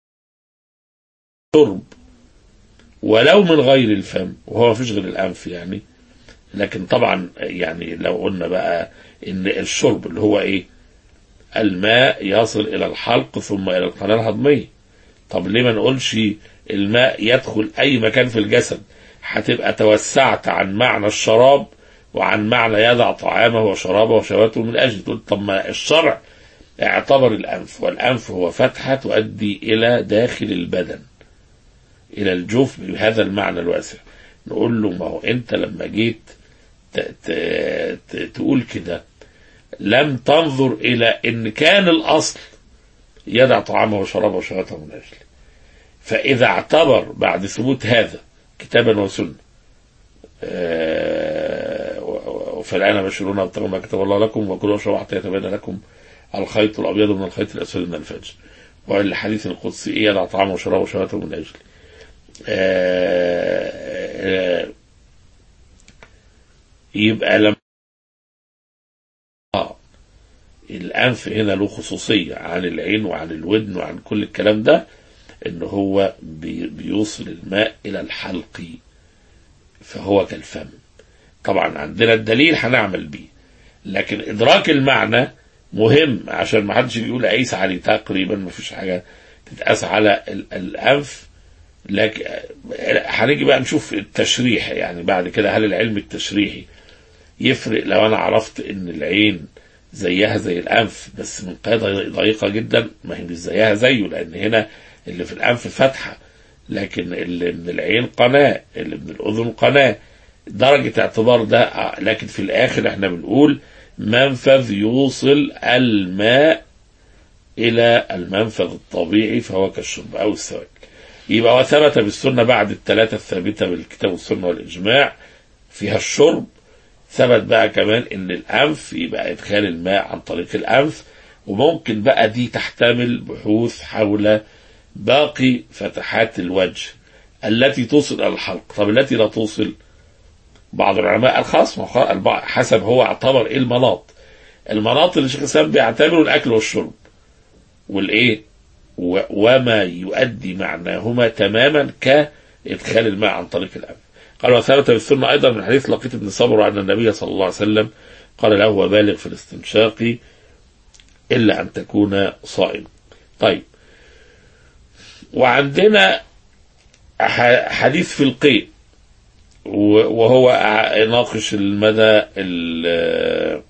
شرب ولو من غير الفم وهو مفيش غير الانف يعني لكن طبعا يعني لو قلنا بقى ان الشرب اللي هو ايه الماء يصل الى الحلق ثم الى القناه الهضميه طب ليه ما نقولش الماء يدخل اي مكان في الجسد هتبقى توسعت عن معنى الشراب وعن معنى يدع طعامه وشرابه وشهواته من اجل تقول طب ما الشرع اعتبر الانف والانف هو فتحه تؤدي الى داخل البدن الى الجوف بهذا المعنى الواسع نقول له ما هو انت لما جيت ت- ت- ت- تقول كده لم تنظر الى ان كان الاصل يدع طعامه وشرابه وشهوته من اجله فاذا اعتبر بعد ثبوت هذا كتابا وسنه آه، و- و- فالان بشرون ابتغوا ما كتب الله لكم وكلوا واشربوا حتى يتبين لكم الخيط الابيض من الخيط الاسود من الفجر والحديث القدسي إيه يدع طعامه وشرابه وشهوته من اجله آه، آه، يبقى لما الأنف هنا له خصوصية عن العين وعن الودن وعن كل الكلام ده إن هو بي- بيوصل الماء إلى الحلق فهو كالفم طبعا عندنا الدليل هنعمل بيه لكن إدراك المعنى مهم عشان ما حدش يقول قيس عليه تقريبا ما فيش حاجة تتقاس على ال- الأنف لكن هنيجي بقى نشوف التشريح يعني بعد كده هل العلم التشريحي يفرق لو انا عرفت ان العين زيها زي الانف بس من قاعده ضيقه جدا ما هي مش زيها زيه لان هنا اللي في الانف فتحه لكن اللي من العين قناه اللي من الاذن قناه درجه اعتبار ده آه، لكن في الاخر احنا بنقول منفذ يوصل الماء الى المنفذ الطبيعي فهو كالشرب او السوائل يبقى وثبت بالسنه بعد الثلاثه الثابته بالكتاب والسنه والاجماع فيها الشرب ثبت بقى كمان ان الانف يبقى ادخال الماء عن طريق الانف وممكن بقى دي تحتمل بحوث حول باقي فتحات الوجه التي توصل الى الحلق طب التي لا توصل بعض العلماء قال خلاص ما هو البعض حسب هو اعتبر ايه المناط المناط اللي الشيخ الاسلام بيعتبره الاكل والشرب والايه و- وما يؤدي معناهما تماما كادخال الماء عن طريق الانف قال وثبت بالسنه ايضا من حديث لقيط بن صبر ان النبي صلى الله عليه وسلم قال له وبالغ في الاستنشاق الا ان تكون صائم طيب وعندنا ح- حديث في القيء و- وهو ع- يناقش المدى ال-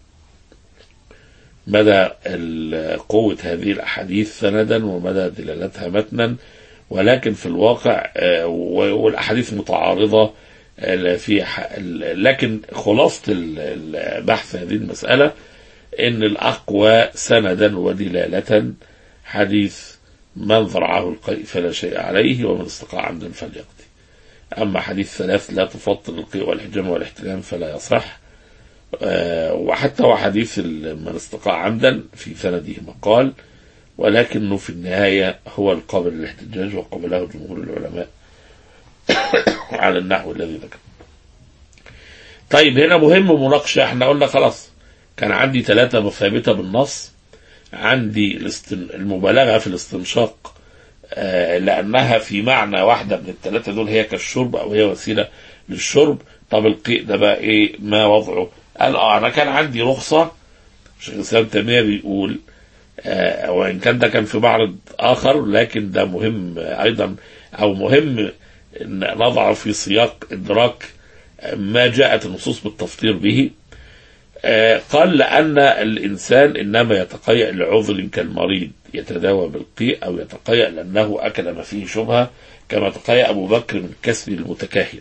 مدى ال- قوة هذه الأحاديث سندا ومدى دلالتها متنا ولكن في الواقع آه، و- والأحاديث متعارضة آه، في ح- ال- لكن خلاصة ال- ال- بحث هذه المسألة إن الأقوى سندا ودلالة حديث من ذرعه القيء فلا شيء عليه ومن استقاع عمدا فليقضي أما حديث ثلاث لا تفطر القيء والحجام والاحتلام فلا يصح آه، وحتى وحديث ال- من استقاع عمدا في سنده مقال ولكنه في النهاية هو القابل للاحتجاج وقبله جمهور العلماء على النحو الذي ذكر طيب هنا مهم مناقشة احنا قلنا خلاص كان عندي ثلاثة ثابتة بالنص عندي الاستن... المبالغة في الاستنشاق آه، لأنها في معنى واحدة من الثلاثة دول هي كالشرب أو هي وسيلة للشرب طب القيء ده بقى إيه ما وضعه قال اه أنا كان عندي رخصة شيخ الإسلام تيمية بيقول آه، وإن كان ده كان في معرض آخر لكن ده مهم آه، أيضا أو مهم إن نضعه في سياق إدراك آه، ما جاءت النصوص بالتفطير به آه، قال لأن الإنسان إنما يتقيأ لعذر كالمريض يتداوى بالقيء أو يتقيأ لأنه أكل ما فيه شبهة كما تقيأ أبو بكر من كسب المتكاهن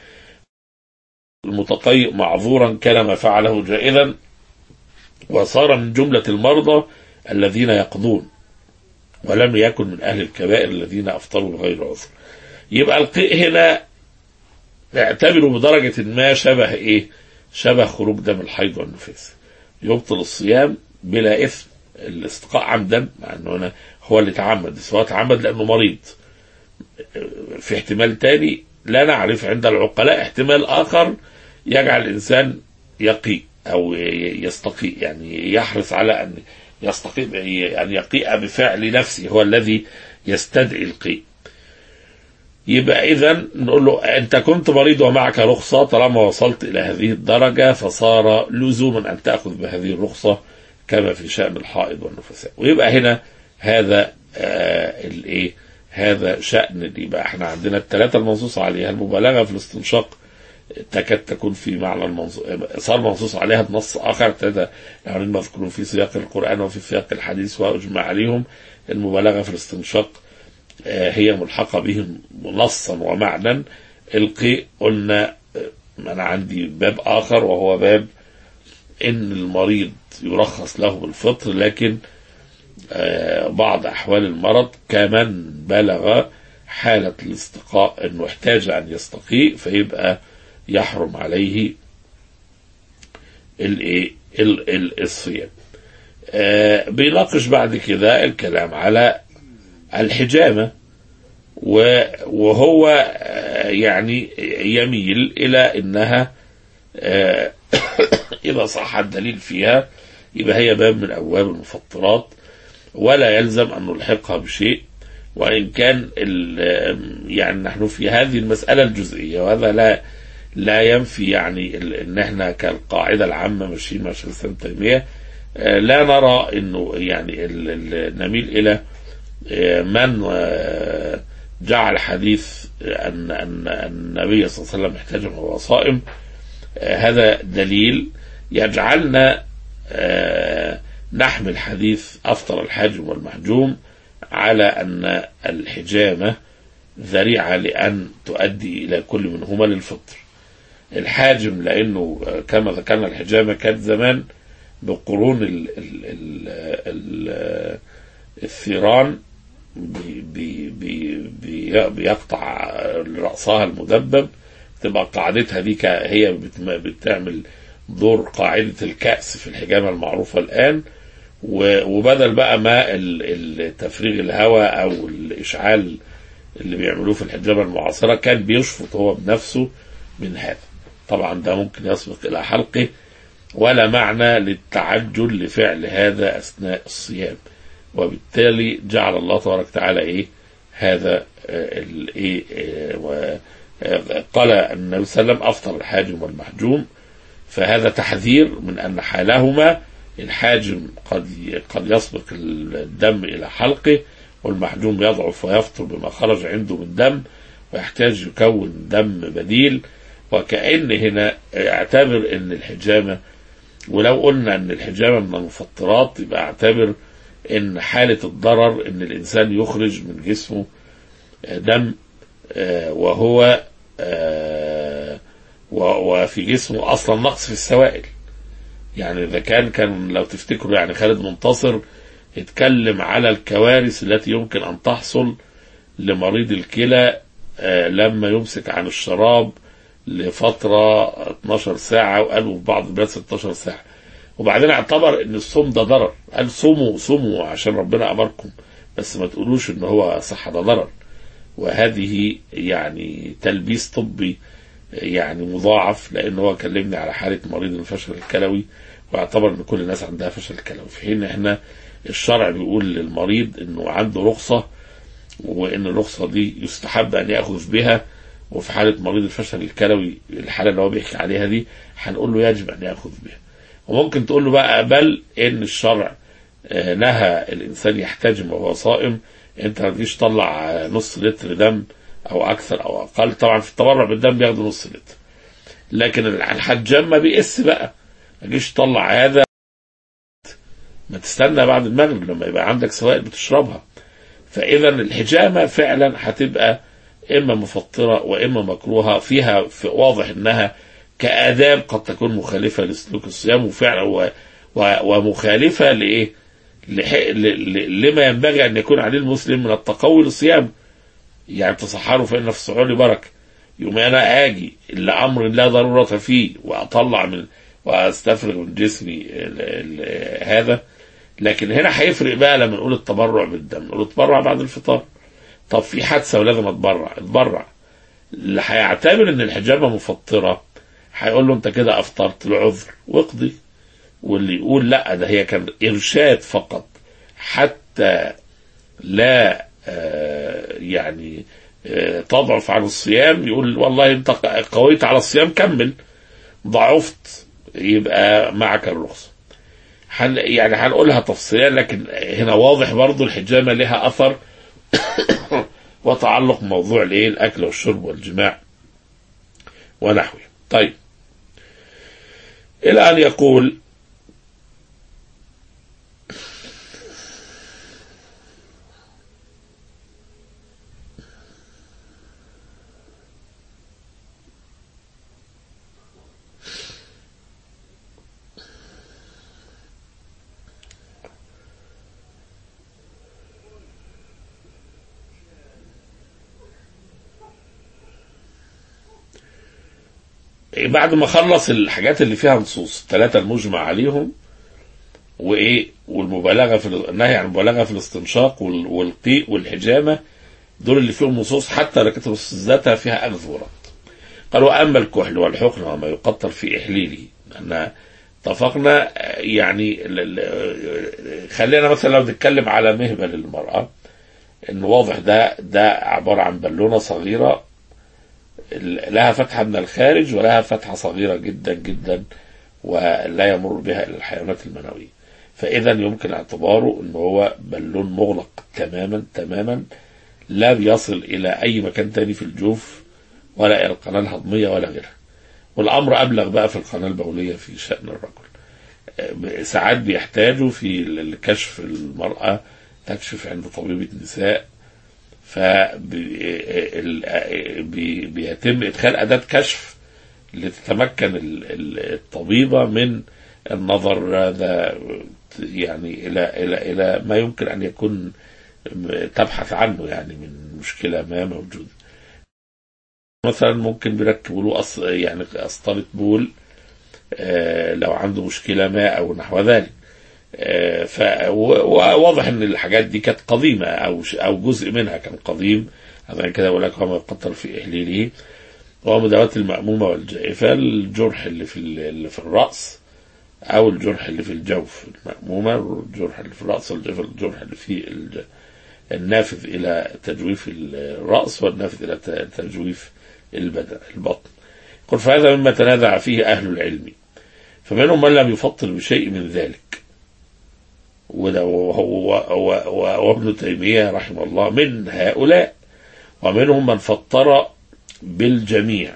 المتقيء معذورا كان ما فعله جائزا وصار من جملة المرضى الذين يقضون ولم يكن من أهل الكبائر الذين أفطروا بغير عذر يبقى القيء هنا نعتبره بدرجة ما شبه إيه شبه خروج دم الحيض والنفاس يبطل الصيام بلا إثم الاستقاء عمدا مع أنه هنا هو اللي تعمد سواء تعمد لأنه مريض في احتمال تاني لا نعرف عند العقلاء احتمال آخر يجعل الإنسان يقي أو ي- يستقي يعني يحرص على أن يستقي يعني يقيء بفعل نفسه هو الذي يستدعي القيء يبقى إذا نقول له أنت كنت مريض ومعك رخصة طالما وصلت إلى هذه الدرجة فصار لزوما أن تأخذ بهذه الرخصة كما في شأن الحائض والنفساء ويبقى هنا هذا آه الايه هذا شأن اللي يبقى احنا عندنا الثلاثة المنصوص عليها المبالغة في الاستنشاق تكاد تكون في معنى المنصوص صار منصوص عليها بنص آخر ثلاثة يعني مذكورون في سياق القرآن وفي سياق الحديث وأجمع عليهم المبالغة في الاستنشاق آه، هي ملحقة بهم نصا ومعنى القيء قلنا آه، أنا عندي باب آخر وهو باب إن المريض يرخص له بالفطر لكن آه، بعض أحوال المرض كمن بلغ حالة الاستقاء أنه احتاج أن يستقيء فيبقى يحرم عليه الايه ال- ال- الصيام آه، بيناقش بعد كده الكلام على الحجامة و- وهو آه، يعني يميل إلى أنها آه، إذا صح الدليل فيها يبقى هي باب من أبواب المفطرات ولا يلزم أن نلحقها بشيء وإن كان ال- يعني نحن في هذه المسألة الجزئية وهذا لا لا ينفي يعني ال- ان احنا كالقاعده العامه ماشيين مع شيخ الاسلام ابن تيميه آه، لا نرى انه يعني ال- ال- نميل الى آه، من آه، جعل حديث ان ان أن النبي صلى الله عليه وسلم احتجم وهو صائم آه، هذا دليل يجعلنا آه، نحمل حديث افطر الحاجم والمحجوم على ان الحجامه ذريعه لان تؤدي الى كل منهما للفطر. الحاجم لانه آه، كما ذكرنا الحجامه كانت زمان بقرون ال ال ال ال الثيران بي بي بي بي بيقطع رأسها المدبب تبقى قاعدتها دي ك- هي بتم- بتعمل دور قاعدة الكأس في الحجامة المعروفة الآن و- وبدل بقى ما ال- ال- تفريغ الهواء أو الإشعال اللي بيعملوه في الحجامة المعاصرة كان بيشفط هو بنفسه من هذا طبعا ده ممكن يسبق إلى حلقه ولا معنى للتعجل لفعل هذا أثناء الصيام وبالتالي جعل الله تبارك وتعالى إيه هذا آه، ال- إيه آه، و- آه، قال النبي صلى الله عليه وسلم أفطر الحاجم والمحجوم فهذا تحذير من أن حالهما الحاجم قد قد يسبق الدم إلى حلقه والمحجوم يضعف ويفطر بما خرج عنده من دم ويحتاج يكون دم بديل وكأن هنا اعتبر ان الحجامة ولو قلنا ان الحجامة من المفطرات يبقى اعتبر ان حالة الضرر ان الانسان يخرج من جسمه دم آه، وهو آه، و- وفي جسمه اصلا نقص في السوائل يعني اذا كان كان لو تفتكروا يعني خالد منتصر اتكلم على الكوارث التي يمكن ان تحصل لمريض الكلى آه، لما يمسك عن الشراب لفترة 12 ساعة وقالوا في بعض البلاد 16 ساعة وبعدين اعتبر ان الصوم ده ضرر قال صوموا صوموا عشان ربنا امركم بس ما تقولوش ان هو صحة ده ضرر وهذه يعني تلبيس طبي يعني مضاعف لان هو كلمني على حالة مريض الفشل الكلوي واعتبر ان كل الناس عندها فشل كلوي في حين احنا الشرع بيقول للمريض انه عنده رخصة وان الرخصة دي يستحب ان ياخذ بها وفي حالة مريض الفشل الكلوي الحالة اللي هو بيحكي عليها دي هنقول له يجب ان ياخذ بها وممكن تقول له بقى بل ان الشرع آه، نهى الانسان يحتجم وهو صائم انت ما تجيش تطلع آه، نص لتر دم او اكثر او اقل طبعا في التبرع بالدم بياخدوا نص لتر لكن الحجام ما بيقس بقى ما تجيش تطلع هذا ما تستنى بعد المغرب لما يبقى عندك سوائل بتشربها فاذا الحجامه فعلا هتبقى اما مفطره واما مكروهه فيها في واضح انها كاداب قد تكون مخالفه لسلوك الصيام وفعلا و و ومخالفه لايه؟ لح- ل- ل- لما ينبغي ان يكون عليه المسلم من التقوي للصيام. يعني تصحروا فان في السحور بركه. يوم انا اجي لامر لا ضروره فيه واطلع من واستفرغ من جسمي ال ال هذا لكن هنا هيفرق بقى لما نقول التبرع بالدم نقول التبرع بعد الفطار طب في حادثه ولازم اتبرع اتبرع اللي هيعتبر ان الحجامه مفطره هيقول له انت كده افطرت العذر واقضي واللي يقول لا ده هي كان ارشاد فقط حتى لا آه، يعني آه، تضعف عن الصيام يقول والله انت قويت على الصيام كمل ضعفت يبقى معك الرخصه حن يعني هنقولها تفصيليا لكن هنا واضح برضو الحجامه لها اثر وتعلق بموضوع الايه الاكل والشرب والجماع ونحوه طيب الى ان يقول بعد ما خلص الحاجات اللي فيها نصوص الثلاثة المجمع عليهم وايه والمبالغة في ال- النهي عن المبالغة في الاستنشاق وال- والقيء والحجامة دول اللي فيهم نصوص حتى لو كانت النصوص ذاتها فيها أخذ ورد قالوا أما الكحل والحقن وما يقطر في إحليله أن اتفقنا آه، يعني ال- ال- خلينا مثلا لو نتكلم على مهبل المرأة ان واضح ده ده عبارة عن بالونة صغيرة ال- لها فتحة من الخارج ولها فتحة صغيرة جدا جدا ولا يمر بها إلى الحيوانات المنوية فإذا يمكن اعتباره أنه هو بالون مغلق تماما تماما لا بيصل إلى أي مكان تاني في الجوف ولا إلى القناة الهضمية ولا غيرها والأمر أبلغ بقى في القناة البولية في شأن الرجل آه، ساعات بيحتاجوا في الكشف المرأة تكشف عند طبيبة نساء فبيتم إدخال أداة كشف لتتمكن ال- ال- الطبيبة من النظر هذا يعني إلى إلى إلى ما يمكن أن يكون تبحث عنه يعني من مشكلة ما موجودة مثلا ممكن بيركبوا له أص... يعني قسطرة بول آه، لو عنده مشكلة ما أو نحو ذلك آه، ف و- وواضح ان الحاجات دي كانت قديمه او ش- او جزء منها كان قديم عشان كده بقول لك هو ما يقطر في اهليله وهو مداوات المأمومة والجائفة الجرح اللي في ال- اللي في الرأس أو الجرح اللي في الجوف المأمومة والجرح اللي في الرأس والجوف الجرح اللي في الج- النافذ إلى تجويف الرأس والنافذ إلى ت- تجويف البدن البطن قل فهذا مما تنازع فيه أهل العلم فمنهم من لم يفطر بشيء من ذلك وده وهو و- و- وابن تيمية رحمه الله من هؤلاء ومنهم من فطر بالجميع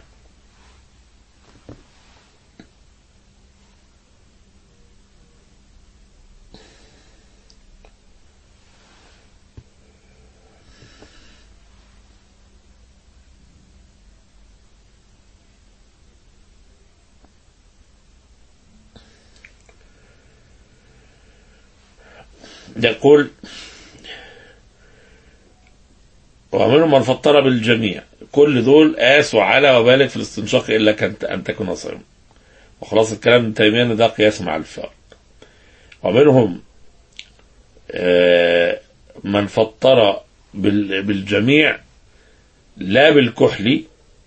يقول ومنهم من فطر بالجميع كل دول قاسوا على وبالغ في الاستنشاق الا كانت ان تكون صائما وخلاص الكلام ابن تيميه ان ده قياس مع الفرق ومنهم آه، من فطر بال- بالجميع لا بالكحل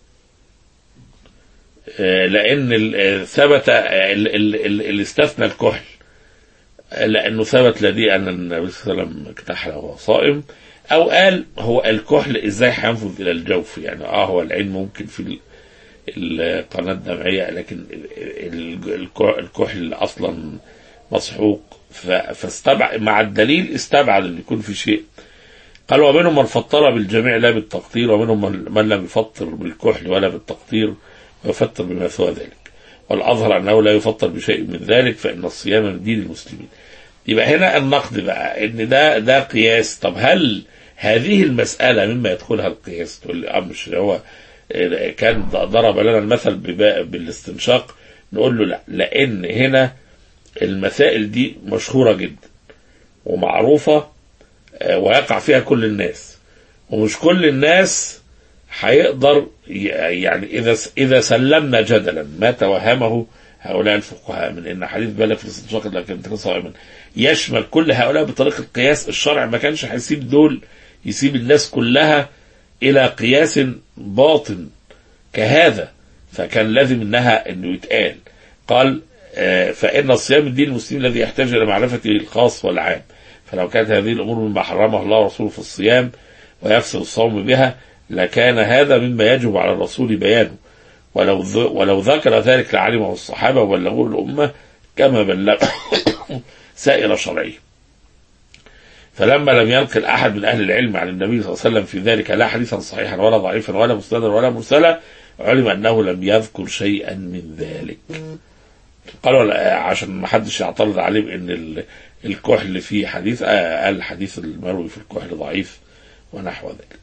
آه، لان ال- آه، ثبت آه، ال- ال- ال- اللي استثنى الكحل لانه ثبت لديه ان النبي صلى الله عليه وسلم اكتحل وهو صائم او قال هو الكحل ازاي هينفذ الى الجوف يعني اه هو العين ممكن في ال- القناه الدمعيه لكن ال- ال- الكحل اصلا مسحوق ف- فاستبعد مع الدليل استبعد ان يكون في شيء قال ومنهم من فطر بالجميع لا بالتقطير ومنهم من, من لم يفطر بالكحل ولا بالتقطير ويفطر بما سوى ذلك والأظهر أنه لا يفطر بشيء من ذلك فإن الصيام من دين المسلمين يبقى هنا النقد بقى ان ده ده قياس طب هل هذه المسألة مما يدخلها القياس تقول لي اه مش هو كان ضرب لنا المثل ببا- بالاستنشاق نقول له لا لأن هنا المسائل دي مشهورة جدا ومعروفة آه، ويقع فيها كل الناس ومش كل الناس هيقدر ي- يعني اذا اذا سلمنا جدلا ما توهمه هؤلاء الفقهاء من ان حديث بالغ في الاستنشاق لكن تكون صائما يشمل كل هؤلاء بطريقه القياس الشرع ما كانش هيسيب دول يسيب الناس كلها الى قياس باطن كهذا فكان لازم انها انه يتقال قال آه، فان الصيام الدين المسلم الذي يحتاج الى معرفته الخاص والعام فلو كانت هذه الامور مما حرمه الله ورسوله في الصيام ويفسد الصوم بها لكان هذا مما يجب على الرسول بيانه ولو ذ- ولو ذكر ذلك لعلمه الصحابه وبلغوه الامه كما بلغ سائر شرعه فلما لم ينقل احد من اهل العلم عن النبي صلى الله عليه وسلم في ذلك لا حديثا صحيحا ولا ضعيفا ولا مسندا ولا مرسلا علم انه لم يذكر شيئا من ذلك قالوا لا، عشان ما حدش يعترض عليه بان ال- الكحل فيه حديث آه، قال الحديث المروي في الكحل ضعيف ونحو ذلك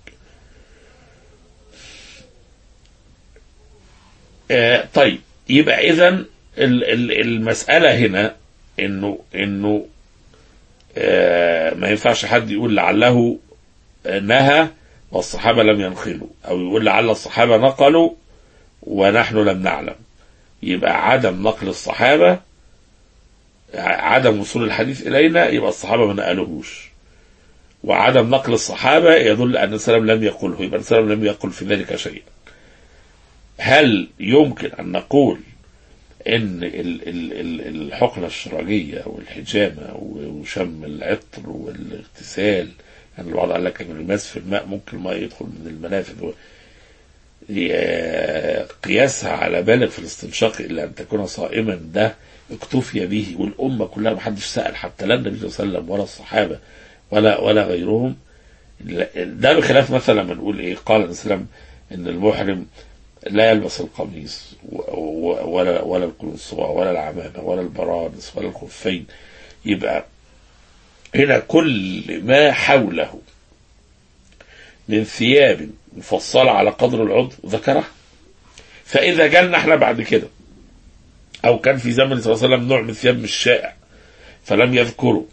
آه، طيب يبقى اذا المساله هنا انه انه آه، ما ينفعش حد يقول لعله نهى والصحابه لم ينقلوا او يقول لعل الصحابه نقلوا ونحن لم نعلم يبقى عدم نقل الصحابه عدم وصول الحديث الينا يبقى الصحابه ما نقلوهوش وعدم نقل الصحابه يدل ان السلام لم يقله يبقى السلام لم يقل في ذلك شيئا هل يمكن ان نقول ان ال- ال- ال- الحقنه الشرجيه والحجامه وشم العطر والاغتسال يعني البعض قال لك ان الماس في الماء ممكن الماء يدخل من المنافذ و- ي- قياسها على بالغ في الاستنشاق الا ان تكون صائما ده اكتفي به والامه كلها ما حدش سال حتى لا النبي صلى الله عليه وسلم ولا الصحابه ولا ولا غيرهم لا- ده بخلاف مثلا ما نقول ايه قال الاسلام ان المحرم لا يلبس القميص و- و- ولا ولا القلنسوة ولا العمامة ولا البرانس ولا الخفين يبقى هنا كل ما حوله من ثياب مفصلة على قدر العضو ذكرها فإذا جالنا احنا بعد كده أو كان في زمن صلى الله عليه وسلم نوع من الثياب مش شائع فلم يذكره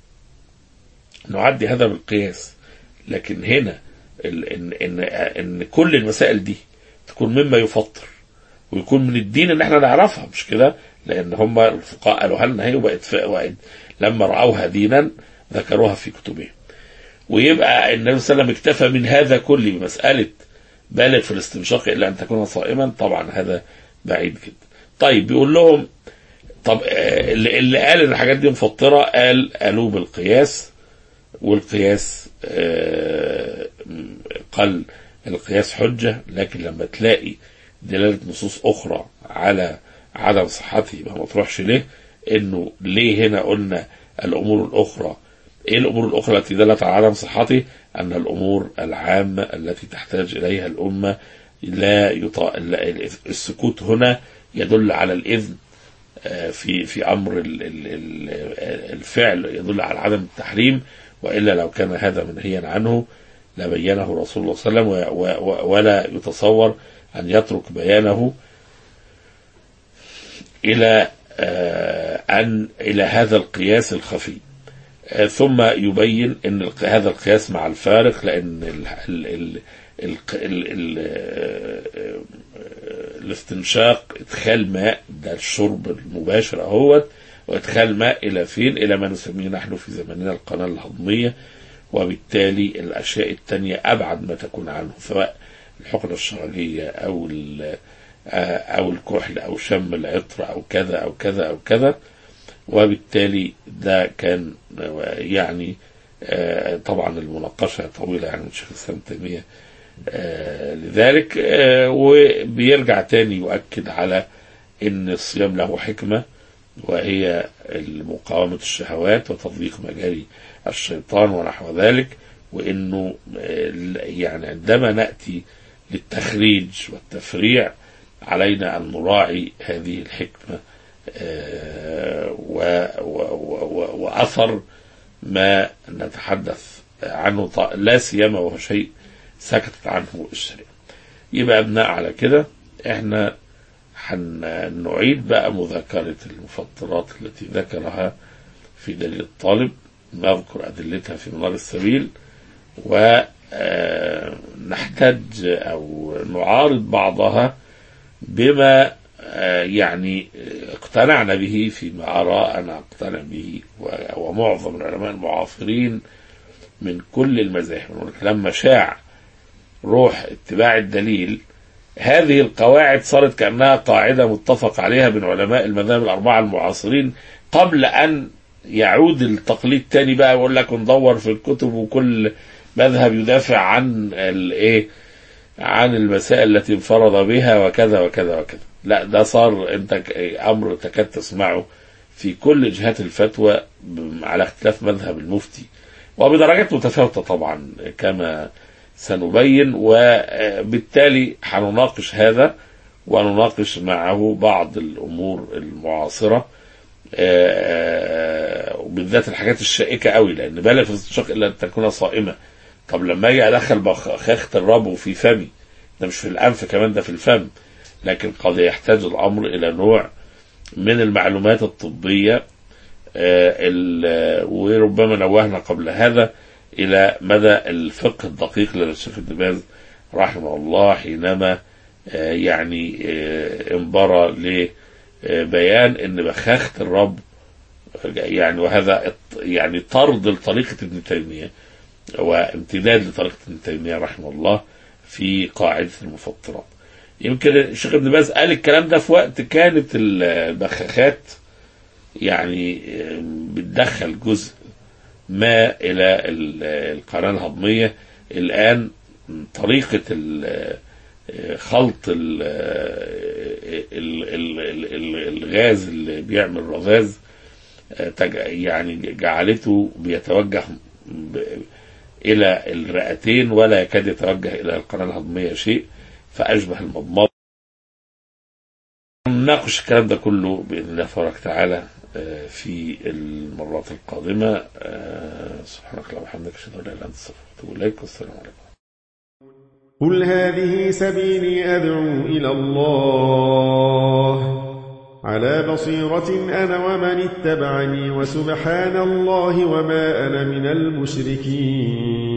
نعدي هذا بالقياس لكن هنا ال- ان ان ان كل المسائل دي تكون مما يفطر ويكون من الدين ان احنا نعرفها مش كده لان هم الفقهاء قالوا لنا هي وبقت ف- وبقت لما راوها دينا ذكروها في كتبهم ويبقى النبي صلى الله عليه وسلم اكتفى من هذا كله بمساله بالغ في الاستنشاق الا ان تكون صائما طبعا هذا بعيد جدا طيب بيقول لهم طب آه، اللي اللي قال ان الحاجات دي مفطره قال قالوا بالقياس والقياس آه، قال القياس حجة لكن لما تلاقي دلالة نصوص أخرى على عدم صحته يبقى ما تروحش ليه إنه ليه هنا قلنا الأمور الأخرى إيه الأمور الأخرى التي دلت على عدم صحته أن الأمور العامة التي تحتاج إليها الأمة لا يطا... لا- السكوت هنا يدل على الإذن آه، في في امر ال- ال- ال- الفعل يدل على عدم التحريم والا لو كان هذا منهيا عنه لبينه رسول الله صلى الله عليه وسلم و- و- ولا يتصور ان يترك بيانه الى آه، ان الى هذا القياس الخفي آه، ثم يبين ان الق- هذا القياس مع الفارق لان ال ال ال ال ال ال آه، الاستنشاق ادخال ماء ده الشرب المباشر اهوت وادخال ماء الى فين الى ما نسميه نحن في زماننا القناه الهضميه وبالتالي الاشياء التانية ابعد ما تكون عنه سواء الحقنه الشرجيه او ال- آه، او الكحل او شم العطر او كذا او كذا او كذا وبالتالي ده كان آه، يعني آه، طبعا المناقشه طويله يعني من شيخ الاسلام تيميه آه، لذلك آه، وبيرجع تاني يؤكد على ان الصيام له حكمه وهي مقاومه الشهوات وتضييق مجاري الشيطان ونحو ذلك وانه آه، يعني عندما ناتي للتخريج والتفريع علينا ان نراعي هذه الحكمه آه، و- و- و- واثر ما نتحدث عنه ط- لا سيما وهو شيء سكتت عنه الشريعه. يبقى بناء على كده احنا هنعيد بقى مذاكره المفطرات التي ذكرها في دليل الطالب نذكر ادلتها في منار السبيل ونحتاج او نعارض بعضها بما آه، يعني اقتنعنا به فيما ارى انا اقتنع به و- ومعظم العلماء المعاصرين من كل المذاهب لما شاع روح اتباع الدليل هذه القواعد صارت كأنها قاعدة متفق عليها بين علماء المذاهب الأربعة المعاصرين قبل أن يعود التقليد تاني بقى يقول لك ندور في الكتب وكل مذهب يدافع عن الايه عن المسائل التي انفرد بها وكذا وكذا وكذا لا ده صار انت ك- امر تكاد تسمعه في كل جهات الفتوى ب- على اختلاف مذهب المفتي وبدرجات متفاوته طبعا كما سنبين وبالتالي هنناقش هذا ونناقش معه بعض الامور المعاصره آه، وبالذات الحاجات الشائكه قوي لان بالغ في الاستنشاق الا ان تكون صائمه طب لما اجي ادخل بخاخه الربو في فمي ده مش في الانف كمان ده في الفم لكن قد يحتاج الامر الى نوع من المعلومات الطبيه آه، ال- وربما نوهنا قبل هذا الى مدى الفقه الدقيق لدى الشيخ ابن باز رحمه الله حينما آه، يعني آه، انبرى لبيان ان بخاخه الرب يعني وهذا الط- يعني طرد لطريقه ابن تيميه وامتداد لطريقه ابن تيميه رحمه الله في قاعده المفطرات. يمكن الشيخ ابن باز قال الكلام ده في وقت كانت البخاخات يعني بتدخل جزء ما الى ال- القناه الهضميه الان طريقه ال- خلط ال- ال- ال- ال- ال- الغاز اللي بيعمل رذاذ تج- يعني جعلته بيتوجه ب- الى الرئتين ولا يكاد يتوجه الى القناه الهضميه شيء فاشبه المضمضه نناقش الكلام ده كله باذن الله تبارك وتعالى آه، في المرات القادمه آه، سبحانك اللهم وبحمدك اشهد ان لا اله الا انت استغفرك واتوب اليك والسلام عليكم قل هذه سبيلي أدعو إلى الله على بصيرة أنا ومن اتبعني وسبحان الله وما أنا من المشركين